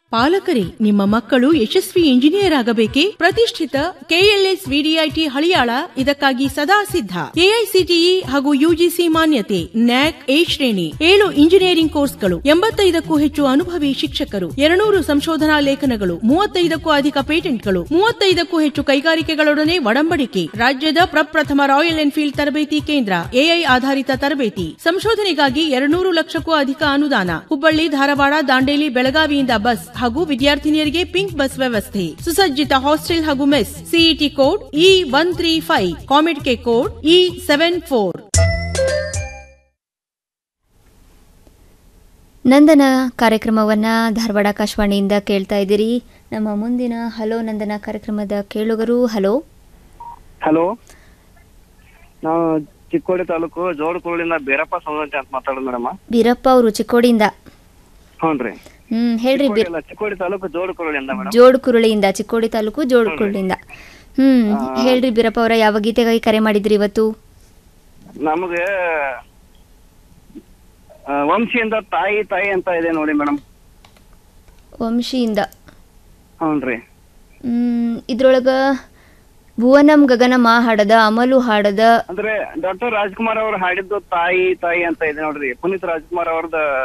ಪಾಲಕರೇ ನಿಮ್ಮ ಮಕ್ಕಳು ಯಶಸ್ವಿ ಇಂಜಿನಿಯರ್ ಆಗಬೇಕೇ ಪ್ರತಿಷ್ಠಿತ ಕೆಎಲ್ಎಸ್ ವಿಡಿಐಟಿ ಹಳಿಯಾಳ ಇದಕ್ಕಾಗಿ ಸದಾ ಸಿದ್ಧ ಎಐಸಿಟಿಇ ಹಾಗೂ ಯುಜಿಸಿ ಮಾನ್ಯತೆ ನ್ಯಾಕ್ ಎ ಶ್ರೇಣಿ ಏಳು ಇಂಜಿನಿಯರಿಂಗ್ ಕೋರ್ಸ್ಗಳು ಎಂಬತ್ತೈದಕ್ಕೂ ಹೆಚ್ಚು ಅನುಭವಿ ಶಿಕ್ಷಕರು ಎರಡ್ನೂರು ಸಂಶೋಧನಾ ಲೇಖನಗಳು ಮೂವತ್ತೈದಕ್ಕೂ ಅಧಿಕ ಪೇಟೆಂಟ್ಗಳು ಮೂವತ್ತೈದಕ್ಕೂ ಹೆಚ್ಚು ಕೈಗಾರಿಕೆಗಳೊಡನೆ ಒಡಂಬಡಿಕೆ ರಾಜ್ಯದ ಪ್ರಪ್ರಥಮ ರಾಯಲ್ ಎನ್ಫೀಲ್ಡ್ ತರಬೇತಿ ಕೇಂದ್ರ ಎಐ ಆಧಾರಿತ ತರಬೇತಿ ಸಂಶೋಧನೆಗಾಗಿ ಎರಡ್ನೂರು ಲಕ್ಷಕ್ಕೂ ಅಧಿಕ ಅನುದಾನ ಹುಬ್ಬಳ್ಳಿ ಧಾರವಾಡ ದಾಂಡೇಲಿ ಬೆಳಗಾವಿಯಿಂದ ಬಸ್ ಹಾಗೂ ವಿದ್ಯಾರ್ಥಿನಿಯರಿಗೆ ಪಿಂಕ್ ಬಸ್ ವ್ಯವಸ್ಥೆ ಸುಸಜ್ಜಿತ ಹಾಸ್ಟೆಲ್ ಹಾಗೂ mess CET code E one three five COMEDK code E seven four Nandana ಕಾರ್ಯಕ್ರಮವನ್ನ ಧಾರವಾಡ ಆಕಾಶವಾಣಿಯಿಂದ ಕೇಳ್ತಾ ಇದ್ದೀರಿ ನಮ್ಮ ಮುಂದಿನ ಹಲೋ ನಂದನ ಕಾರ್ಯಕ್ರಮದ ಕೇಳುಗರು ಹಲೋ ಹಲೋ ನಾವು ಚಿಕ್ಕೋಡಿ ತಾಲೂಕು ಜೋಡಕುರುಳಿಂದ ಬೀರಪ್ಪ ಸಂಗತಿ ಅಂತ ಮಾತಾಡೋದು ಮೇಡಮ್ ಬೀರಪ್ಪ ಅವರು ಚಿಕ್ಕೋಡಿಯಿಂದ ಹ್ಞೂ ರೀ ಹ್ಮ್ ಹೇಳ್ರಿ ಬೀರ್ ಇಲ್ಲ ಚಿಕ್ಕೋಡಿ ತಾಲೂಕು ಜೋಡಕುರುಳಿಂದ ಮೇಡಮ್ ಜೋಡ್ಕುರುಳಿಯಿಂದ ಚಿಕ್ಕೋಡಿ ತಾಲೂಕು ಜೋಡ್ಕುರುಳಿಯಿಂದ ಹ್ಮ್ ಹೇಳ್ರಿ ಬೀರಪ್ಪ ಅವರ ಯಾವ ಗೀತೆಗಾಗಿ ಕರೆ ಮಾಡಿದ್ರಿ ಇವತ್ತು ನಮಗೆ ಆ, ವಂಶಿಯಿಂದ ತಾಯಿ ತಾಯಿ ಅಂತ ಇದೆ ನೋಡಿ ಮೇಡಮ್ ವಂಶಿಯಿಂದ ಹ್ಞೂ ರೀ ಹ್ಮ್ ಇದ್ರೊಳಗ ಭುವನಂ ಗಗನಮ ಹಾಡದ ಅಮಲು ಹಾಡದ ಅಂದ್ರೆ ಡಾಕ್ಟರ್ ರಾಜ್ಕುಮಾರ್ ಅವರು ಹಾಡಿದ್ದು ತಾಯಿ ತಾಯಿ ಅಂತ ಇದೆ ನೋಡ್ರಿ ಪುನೀತ್ ರಾಜ್ಕುಮಾರ್ ಅವ್ರದ್ದು